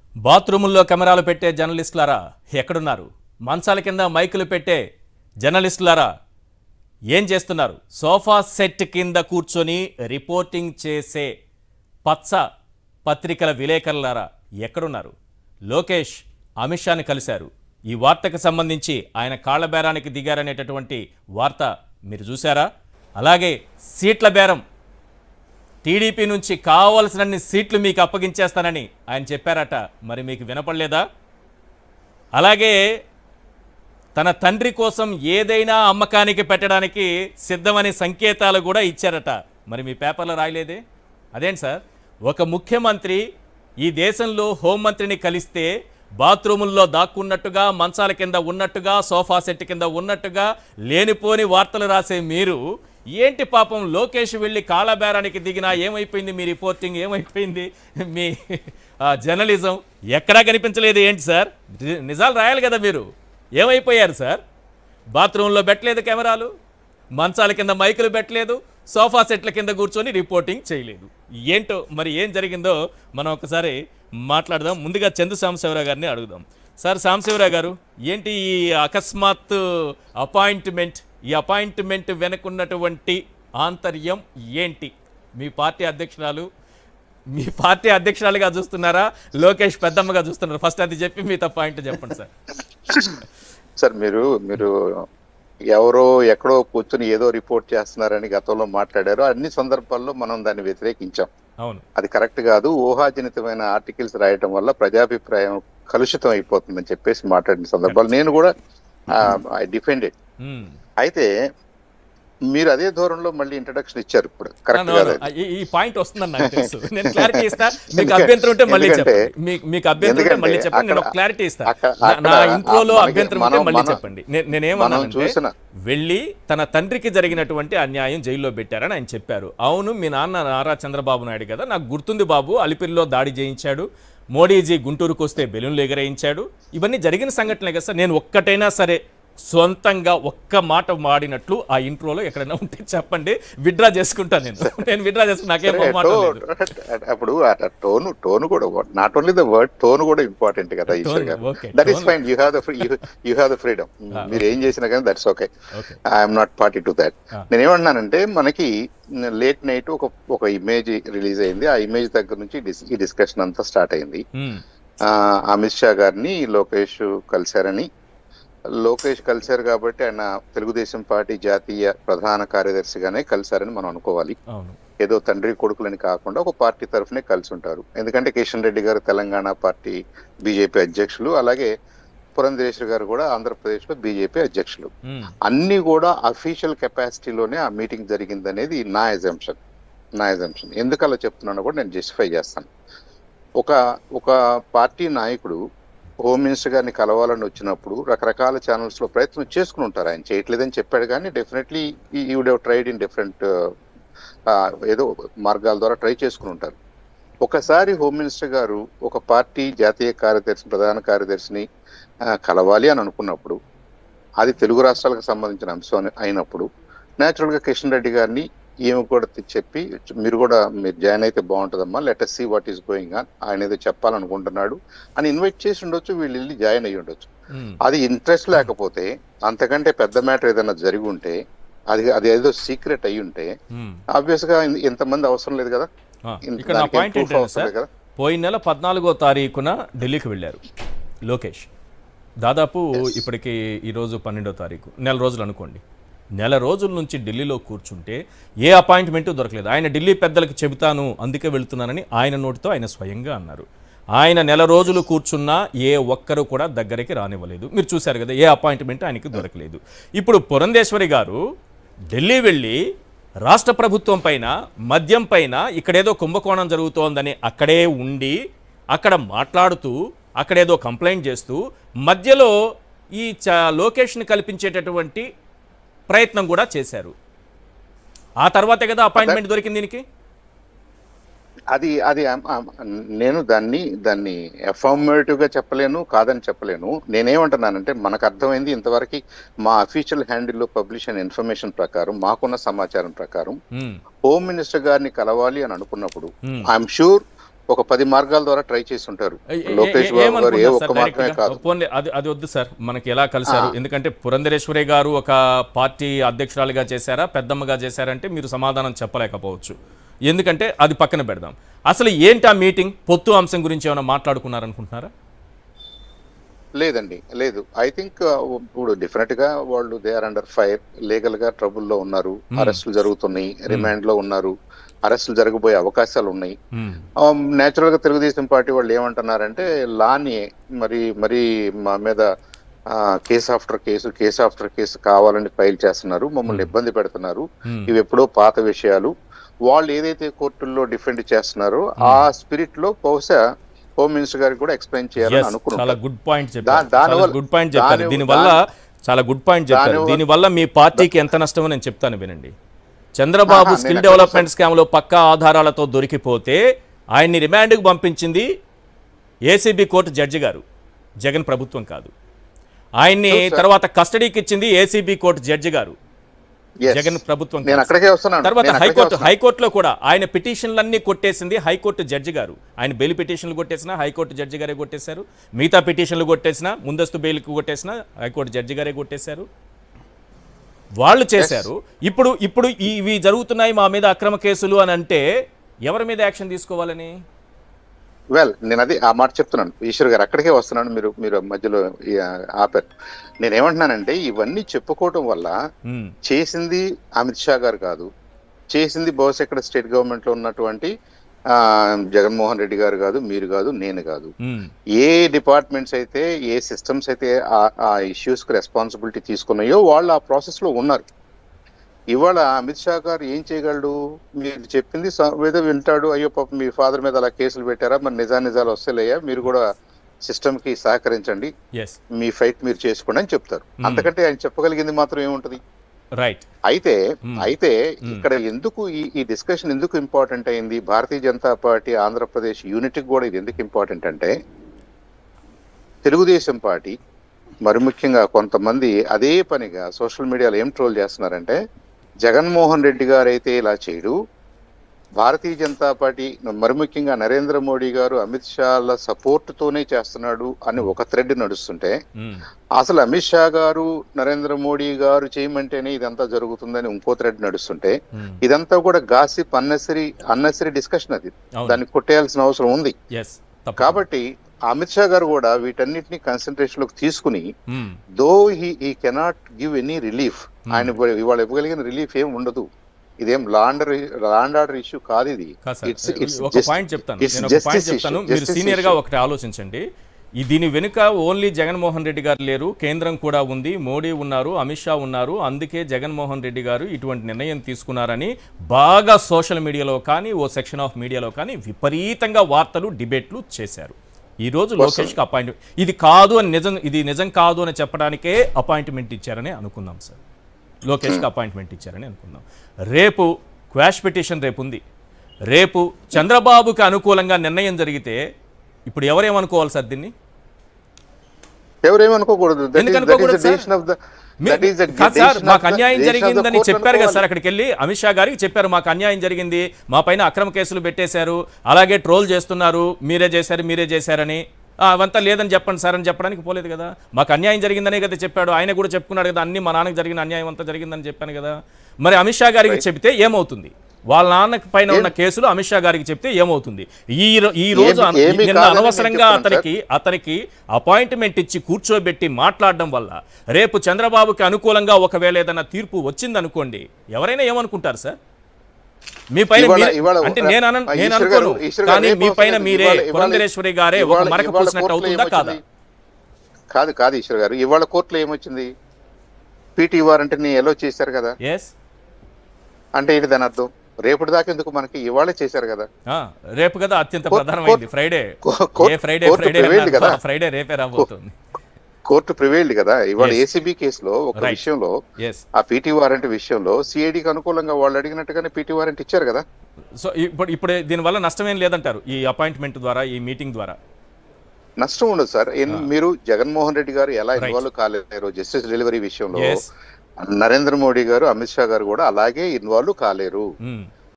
బాత్రూముల్లో కెమెరాలు పెట్టే జర్నలిస్టులారా ఎక్కడున్నారు మంచాల కింద మైకులు పెట్టే జర్నలిస్టులారా ఏం చేస్తున్నారు సోఫా సెట్ కింద కూర్చొని రిపోర్టింగ్ చేసే పచ్చ పత్రికల విలేకరులారా ఎక్కడున్నారు లోకేష్ అమిత్ షాని కలిశారు ఈ వార్తకు సంబంధించి ఆయన కాళ్ల బేరానికి దిగారనేటటువంటి వార్త మీరు చూసారా అలాగే సీట్ల బేరం టీడీపీ నుంచి కావలసినన్ని సీట్లు మీకు అప్పగించేస్తానని ఆయన చెప్పారట మరి మీకు వినపడలేదా అలాగే తన తండ్రి కోసం ఏదైనా అమ్మకానికి పెట్టడానికి సిద్ధమనే సంకేతాలు కూడా ఇచ్చారట మరి మీ పేపర్లో రాయలేదే అదేంటి సార్ ఒక ముఖ్యమంత్రి ఈ దేశంలో హోంమంత్రిని కలిస్తే బాత్రూముల్లో దాక్కున్నట్టుగా మంచాల కింద ఉన్నట్టుగా సోఫా సెట్ కింద ఉన్నట్టుగా లేనిపోని వార్తలు రాసే మీరు ఏంటి పాపం లోకేష్ వెళ్ళి కాలబేరానికి దిగినా ఏమైపోయింది మీ రిపోర్టింగ్ ఏమైపోయింది మీ ఆ, జర్నలిజం ఎక్కడా కనిపించలేదు ఏంటి సార్ ని- నిజాలు రాయాలి కదా మీరు ఏమైపోయారు సార్ బాత్రూంలో పెట్టలేదు కెమెరాలు మంచాల కింద మైకులు పెట్టలేదు సోఫా సెట్ల కింద కూర్చొని రిపోర్టింగ్ చేయలేదు ఏంటో మరి ఏం జరిగిందో మనం ఒకసారి మాట్లాడదాం ముందుగా చందు సాంబశివరావు గారిని అడుగుదాం సార్ సాంబశివరావు గారు ఏంటి ఈ అకస్మాత్ అపాయింట్మెంట్ ఈ అపాయింట్మెంట్ వెనుకున్నటువంటి ఆంతర్యం ఏంటి మీ పార్టీ అధ్యక్షురాలు మీ పార్టీ అధ్యక్షురాలుగా చూస్తున్నారా లోకేష్ పెద్దమ్మగా చూస్తున్నారా ఫస్ట్ అది చెప్పి మీతో పాయింట్ చెప్పండి సార్ సార్ మీరు మీరు ఎవరో ఎక్కడో కూర్చుని ఏదో రిపోర్ట్ చేస్తున్నారని గతంలో మాట్లాడారు అన్ని సందర్భాల్లో మనం దాన్ని వ్యతిరేకించాం అవును అది కరెక్ట్ కాదు ఊహాజనితమైన ఆర్టికల్స్ రాయటం వల్ల ప్రజాభిప్రాయం కలుషితం అయిపోతుందని చెప్పేసి మాట్లాడిన సందర్భాలు నేను కూడా ఐ డిఫెండెడ్ మ్మ్. అయితే మీరు అదే ధోరణిలో మళ్ళీ ఇంట్రడక్షన్ ఇచ్చారు ఇప్పుడు కరెక్ట్ No, no, కాదు no. ఈ- ఈ పాయింట్ వస్తుందని నాకు తెలుసు నేను క్లారిటీ ఇస్తా మీకు అభ్యంతరం ఉంటే మళ్ళీ ఎందుకంటే- చెప్పండి మీకు మీకు అభ్యంతరం ఉంటే మళ్ళీ ఎందుకంటే చెప్పండి నేను అక్కడ- క్లారిటీ ఇస్తా అక్కడ- నా- నా అక్కడ ఇంట్రోలో మనకి- అభ్యంతరం ఉంటే మనం- మళ్ళీ మనం- చెప్పండి నే- నేనేమన్నానంటే చూసిన- వెళ్ళి తన తండ్రికి జరిగినటువంటి అన్యాయం జైల్లో పెట్టారని ఆయన చెప్పారు అవును మీ నాన్న నారా చంద్రబాబు నాయుడు కదా నాకు గుర్తుంది బాబు అలిపిరిలో దాడి చేయించాడు మోడీజీ గుంటూరుకు వస్తే బెలూన్లు ఎగరేయించాడు ఇవన్నీ జరిగిన సంఘటనలే కదా సార్ నేను ఒక్కటైనా సరే సొంతంగా ఒక్క మాట మాడినట్లు ఆ ఇంట్రోలో ఎక్కడైనా ఉంటే చెప్పండి విడ్రా చేసుకుంటాను నేను నేను విడ్రా చేసుకుని నాకేం మాట లేదు అప్పుడు టోన్ టోన్ కూడా not only the word tone కూడా ఇంపార్టెంట్ కదా Eshwar garu okay, that is tone- fine you have the you have the freedom మీరు ఏం చేసినా కానీ that's okay okay I'm not party to that Ah. నేనేమన్నానంటే మనకి లేట్ నైట్ ఒక ఒక ఇమేజ్ రిలీజ్ అయింది ఆ ఇమేజ్ దగ్గర నుంచి dis- ఈ డిస్కషన్ అంతా స్టార్ట్ అయింది ఆ, అమిత్ షా గారిని లోకేష్ కలిశారని లోకేష్ కలిశారు కాబట్టి ఆయన తెలుగుదేశం పార్టీ జాతీయ ప్రధాన కార్యదర్శిగానే కలిశారని మనం అనుకోవాలి అవును ఏదో తండ్రి కొడుకులని కాకుండా ఒక పార్టీ తరఫునే కలిసి ఉంటారు ఎందుకంటే కిషన్ రెడ్డి గారు తెలంగాణ పార్టీ బీజేపీ అధ్యక్షులు అలాగే పురంధరేశ్వర్ గారు కూడా ఆంధ్రప్రదేశ్ లో బీజేపీ అధ్యక్షులు మ్మ్. అన్ని కూడా అఫీషియల్ కెపాసిటీలోనే ఆ మీటింగ్ జరిగిందనేది నా ఎజంప్షన్ నా ఎజంప్షన్ ఎందుకు అలా చెప్తున్నానో కూడా నేను జస్టిఫై చేస్తాను ఒక ఒక పార్టీ నాయకుడు హోమ్ మినిస్టర్ గారిని కలవాలని వచ్చినప్పుడు రకరకాల ఛానల్స్ లో ప్రయత్నం చేసుకుని ఉంటారు ఆయన చేయట్లేదని చెప్పాడు కానీ definitely he would have tried in different ఏదో మార్గాల ద్వారా ట్రై చేసుకుని ఉంటారు ఒకసారి హోమ్ మినిస్టర్ గారు ఒక పార్టీ జాతీయ కార్యదర్శి ప్రధాన కార్యదర్శిని ఆ, కలవాలి అని అనుకున్నప్పుడు అది తెలుగు రాష్ట్రాలకు సంబంధించిన అంశం అని- అయినప్పుడు నేచురల్ గా కిషన్ రెడ్డి గారిని ఈమె కూడా తి- చెప్పి మీరు కూడా మీరు జాయిన్ అయితే బాగుంటుందమ్మా let see what is going on ఆయన ఏదో చెప్పాలనుకుంటున్నాడు అని ఇన్వైట్ చేసి ఉండొచ్చు వీళ్ళు వెళ్ళి జాయిన్ అయ్యి ఉండొచ్చు మ్మ్. అది ఇంట్రెస్ట్ లేకపోతే అంతకంటే పెద్ద మ్యాటర్ ఏదైనా జరిగి ఉంటే అది అది ఏదో సీక్రెట్ అయి ఉంటే మ్మ్. ఆబ్వియస్ గా ఇన్- ఇంతమంది అవసరం లేదు కదా ఆ, ఇంత- ఇక్కడ నా దానికి ఏం పాయింట్ proof ఏంటంటే అవసరం సార్ లేదు కదా పోయిన నెల పద్నాలుగో తారీఖున ఢిల్లీకి వెళ్ళారు లోకేష్ దాదాపు ఇప్పటికి ఈరోజు పన్నెండో తారీఖు నెల రోజులు అనుకోండి నెల రోజుల నుంచి ఢిల్లీలో కూర్చుంటే ఏ అపాయింట్మెంట్ దొరకలేదు ఆయన ఢిల్లీ పెద్దలకు చెబుతాను అందుకే వెళ్తున్నానని ఆయన నోటితో ఆయన స్వయంగా అన్నారు ఆయన నెల రోజులు కూర్చున్నా ఏ ఒక్కరు కూడా దగ్గరికి రానివ్వలేదు మీరు చూశారు కదా ఏ అపాయింట్మెంట్ ఆయనకి దొరకలేదు ఇప్పుడు పురంధేశ్వరి గారు ఢిల్లీ వెళ్ళి రాష్ట్ర ప్రభుత్వం పైన మద్యం పైన ఇక్కడేదో కుంభకోణం జరుగుతోందని అక్కడే ఉండి అక్కడ మాట్లాడుతూ అక్కడేదో కంప్లైంట్ చేస్తూ మధ్యలో ఈ చ లోకేష్ని కల్పించేటటువంటి ప్రయత్నం కూడా చేశారు ఆ తర్వాతే కదా అపాయింట్మెంట్ దొరికింది దీనికి అది అది ఆ- ఆ- నేను దాన్ని దాన్ని అఫర్మేటివ్ గా చెప్పలేను కాదని చెప్పలేను నేనేమంటున్నానంటే మనకు అర్థమైంది ఇంతవరకు మా అఫీషియల్ హ్యాండిల్లో పబ్లిష్ అయిన ఇన్ఫర్మేషన్ ప్రకారం మాకున్న సమాచారం ప్రకారం మ్మ్. హోమ్ మినిస్టర్ గారిని కలవాలి అని అనుకున్నప్పుడు Hmm. ఐఎమ్ షూర్ ఒక పది మార్గాల ద్వారా ట్రై చేసి ఉంటారు ఏ- ఏ- లోకేష్ ఏ- బాబు గారు ఏ ఏమనుకుంటున్నారు ఒక్క సార్ మార్గమే డైరెక్ట్గా? కాదు పోన్లే, అది అది వద్దు సార్ మనకి ఎలా కలిశారు ఎందుకంటే పురంధరేశ్వరి గారు ఒక పార్టీ అధ్యక్షురాలిగా చేశారా పెద్దమ్మగా చేశారంటే మీరు సమాధానం చెప్పలేకపోవచ్చు ఎందుకంటే అది పక్కన పెడదాం అసలు ఏంటి ఆ మీటింగ్ పొత్తు అంశం గురించి ఏమైనా మాట్లాడుకున్నారనుకుంటున్నారా లేదండి లేదు ఐ థింక్ ఇప్పుడు డెఫినెట్ గా వాళ్ళు they are under fire legal గా ట్రబుల్ లో ఉన్నారు అరెస్టులు జరుగుతున్నాయి రిమాండ్ లో ఉన్నారు అరెస్టులు జరగబోయే అవకాశాలు ఉన్నాయి మ్మ్. నేచురల్ గా తెలుగుదేశం పార్టీ వాళ్ళు ఏమంటున్నారంటే లాని మరి మరి మా మీద case after case case after case కావాలని ఫైల్ చేస్తున్నారు మమ్మల్ని ఇబ్బంది పెడుతున్నారు మ్మ్. ఇవి ఎప్పుడో పాత విషయాలు వాళ్ళు ఏదైతే కోర్టుల్లో డిఫెండ్ చేస్తున్నారో ఆ స్పిరిట్ లో బహుశా హోమ్ మినిస్టర్ గారికి కూడా ఎక్స్ప్లెయిన్ చేయాలని Yes, చాలా అనుకున్నాను గుడ్ పాయింట్ దా- చెప్పారు దాని చాలా వల్ల- గుడ్ పాయింట్ చెప్పారు దాని- దీనివల్ల చాలా గుడ్ పాయింట్ చెప్పారు దాని దీనివల్ల మీ పార్టీకి ఎంత నష్టమో నేను చెప్తాను వినండి చంద్రబాబు ఆహా, స్కిల్ నేను డెవలప్మెంట్ స్కామ్లో పక్కా ఆధారాలతో దొరికిపోతే ఆయన్ని రిమాండ్కి పంపించింది ఏసీబీ కోర్టు జడ్జి గారు జగన్ ప్రభుత్వం కాదు ఆయన్ని తర్వాత కస్టడీకి ఇచ్చింది ACB court judge garu Yes. Jagan ప్రభుత్వం నేను కాదు. అక్కడికే వస్తున్నాను తర్వాత నేను అక్కడికే హైకోర్టు వస్తున్నాను. హైకోర్టులో కూడా ఆయన పిటిషన్లన్నీ కొట్టేసింది హైకోర్టు జడ్జి గారు ఆయన బెయిల్ పిటిషన్లు కొట్టేసినా హైకోర్టు జడ్జి గారే కొట్టేశారు మిగతా పిటిషన్లు కొట్టేసినా ముందస్తు బెయిల్కి కొట్టేసినా హైకోర్టు జడ్జి గారే కొట్టేశారు వాళ్ళు చేశారు ఇప్పుడు ఇప్పుడు ఇవి జరుగుతున్నాయి మా మీద అక్రమ కేసులు అని అంటే ఎవరి మీద యాక్షన్ తీసుకోవాలని వెల్ నేను అది ఆ మాట చెప్తున్నాను ఈశ్వర్ గారు అక్కడికే వస్తున్నాను మీరు మీరు మధ్యలో ఈ, ఆ, ఆపారు నేను ఏమంటున్నానంటే ఇవన్నీ చెప్పుకోవటం వల్ల ఉమ్, చేసింది అమిత్ షా గారు కాదు చేసింది బహుశా ఇక్కడ స్టేట్ గవర్నమెంట్ లో ఉన్నటువంటి ఆ, జగన్మోహన్ రెడ్డి గారు కాదు మీరు కాదు నేను కాదు ఉమ్, ఏ డిపార్ట్మెంట్స్ అయితే ఏ సిస్టమ్స్ అయితే ఆ- ఆ ఇష్యూస్ కి రెస్పాన్సిబిలిటీ తీసుకున్నాయో వాళ్ళు ఆ ప్రాసెస్ లో ఉన్నారు ఇవాళ అమిత్ షా గారు ఏం చేయగలడు మీరు చెప్పింది స- ఏదో వింటాడు అయ్యో పాపం మీ ఫాదర్ మీద అలా కేసులు పెట్టారా మరి నిజా నిజాలు వస్తలేయా మీరు కూడా సిస్టమ్ కి సహకరించండి ఎస్ మీ ఫైట్ మీరు చేసుకోండి అని చెప్తారు అంతకంటే ఆయన చెప్పగలిగింది మాత్రం ఏముంటది రైట్ అయితే అయితే ఇక్కడ ఎందుకు ఈ ఈ డిస్కషన్ ఎందుకు ఇంపార్టెంట్ అయింది భారతీయ జనతా పార్టీ ఆంధ్రప్రదేశ్ యూనిట్కి కూడా ఇది ఎందుకు ఇంపార్టెంట్ అంటే తెలుగుదేశం పార్టీ మరి ముఖ్యంగా కొంతమంది అదే పనిగా సోషల్ మీడియాలో ఏం ట్రోల్ చేస్తున్నారంటే జగన్మోహన్ రెడ్డి గారు అయితే ఇలా చేయడు భారతీయ జనతా పార్టీ మరి ముఖ్యంగా నరేంద్ర మోడీ గారు అమిత్ షాల సపోర్ట్ తోనే చేస్తున్నాడు అని ఒక థ్రెడ్ నడుస్తుంటే ఉమ్, అసలు అమిత్ షా గారు నరేంద్ర మోడీ గారు చేయమంటేనే ఇదంతా జరుగుతుందని ఇంకో థ్రెడ్ నడుస్తుంటే ఉమ్, ఇదంతా కూడా గాసిప్ అన్నెసరీ అన్నెసరీ డిస్కషన్ అది అవును దాన్ని కొట్టేయాల్సిన అవసరం ఉంది ఎస్ తప్ప కాబట్టి అమిత్ షా గారు కూడా వీటన్నిటిని కన్సన్ట్రేషన్ లోకి తీసుకుని um, though he he cannot give any relief ఆయన ఇవ్వ- ఇవాళ ఇవ్వగలిగిన రిలీఫ్ ఏం ఉండదు ఇదేం లాండర్ లాండ్ ఆర్డర్ ఇష్యూ కాదు ఇది కాదు సార్. It's- it's ఒక just- పాయింట్ చెప్తాను it's నేను ఒక justice పాయింట్ issue, చెప్తాను మీరు justice సీనియర్ గా issue. ఒకటి ఆలోచించండి ఈ దీని వెనుక ఓన్లీ జగన్మోహన్ రెడ్డి గారు లేరు కేంద్రం కూడా ఉంది మోడీ ఉన్నారు అమిత్ షా ఉన్నారు అందుకే జగన్మోహన్ రెడ్డి గారు ఇటువంటి నిర్ణయం తీసుకున్నారని బాగా సోషల్ మీడియాలో కానీ ఓ సెక్షన్ ఆఫ్ మీడియాలో కానీ విపరీతంగా వార్తలు డిబేట్లు చేశారు ఈ రోజు లోకేష్కి అపాయింట్మెంట్ ఇది కాదు అని నిజం ఇది నిజం కాదు అని చెప్పడానికే అపాయింట్మెంట్ ఇచ్చారని అనుకుందాం సార్ లోకేష్కి అపాయింట్మెంట్ ఇచ్చారని అనుకుందాం రేపు క్వాష్ పిటిషన్ రేపు ఉంది రేపు చంద్రబాబుకి అనుకూలంగా నిర్ణయం జరిగితే ఇప్పుడు ఎవరేమనుకోవాలి సార్ దీన్ని ఎవరేమనుకోకూడదు That ఎందుకు is- that is the అనుకోకూడదు సార్? decision of the- మీ- that is the కాదు సార్ decision మాకు of the- అన్యాయం decision of the జరిగిందని court చెప్పారు కదా అనుకోవాలి. సార్ అక్కడికి వెళ్ళి అమిత్ షా గారికి చెప్పారు మాకు అన్యాయం జరిగింది మా పైన అక్రమ కేసులు పెట్టేశారు అలాగే ట్రోల్ చేస్తున్నారు మీరే చేశారు మీరే చేశారని ఆ, అవంతా లేదని చెప్పండి సార్ అని చెప్పడానికి పోలేదు కదా మాకు అన్యాయం జరిగిందనే కదా చెప్పాడు ఆయన కూడా చెప్పుకున్నాడు కదా అన్ని మా నాన్నకి జరిగిన అన్యాయం అంతా జరిగిందని చెప్పాను కదా మరి అమిత్ షా గారికి చెప్తే ఏమవుతుంది వాళ్ళ నాన్నకి పైన ఉన్న కేసులు అమిత్ షా గారికి చెప్తే ఏమవుతుంది ఈ రో- ఈ రోజు ఏమి- అన- ఏమీ నిన్న కాదని నేను అనవసరంగా చెప్తున్నాను సార్. అతనికి అతనికి అపాయింట్మెంట్ ఇచ్చి కూర్చోబెట్టి మాట్లాడడం వల్ల రేపు చంద్రబాబుకి అనుకూలంగా ఒకవేళ ఏదైనా తీర్పు వచ్చిందనుకోండి ఎవరైనా ఏమనుకుంటారు సార్ మీ పైన ఇవాళ- మీరే- ఇవాళ అంటే నేను అన- ఆ, నేను ఈశ్వర్ అనుకోను గారు- ఈశ్వర్ గారు కానీ రేపు మీ పైన వస్తుంది. మీరే ఇవాళ- ఇవాళ- పురంధరేశ్వరి గారే ఒక ఇవాళ- మరక ఇవాళ పూసినట్టు కోర్టులో అవుతుందా కాదా ఏమొచ్చింది? కాదు కాదు ఈశ్వర్ గారు ఇవాళ కోర్టులో ఏమొచ్చింది పీటీ వారంటీని ఎలో చేశారు కదా ఎస్ అంటే ఏంటి దాని అర్థం రేపటి దాకా ఎందుకు మనకి ఇవాళే చేశారు కదా రేపు కదా అత్యంత కోర్టు- ప్రధానమైంది ఫ్రైడే కో- court- a Friday court Friday prevailed కదా. ఫ్రైడే రేపే రాబోతుంది కోర్టు ప్రివేల్డ్ కదా ఇవాళ Yes. ఏసీబీ కేసులో ఒక Right. విషయంలో ఎస్ ఆ పీటీ వారెంట్ విషయంలో సిఐడికి అనుకూలంగా వాళ్ళు అడిగినట్టుగానే పీటీ వారెంట్ ఇచ్చారు కదా సో ఇప్పుడు ఇప్పుడు దీనివల్ల నష్టమేం లేదంటారు ఈ అపాయింట్మెంట్ ద్వారా ఈ మీటింగ్ ద్వారా నష్టం ఉండదు సార్ ఎన్- మీరు జగన్మోహన్ రెడ్డి గారు ఎలా Right. ఇన్వాల్వ్ కాలేరు జస్టిస్ డెలివరీ విషయంలో Yes. నరేంద్ర మోడీ గారు అమిత్ షా గారు కూడా అలాగే ఇన్వాల్వ్ కాలేరు మ్మ్.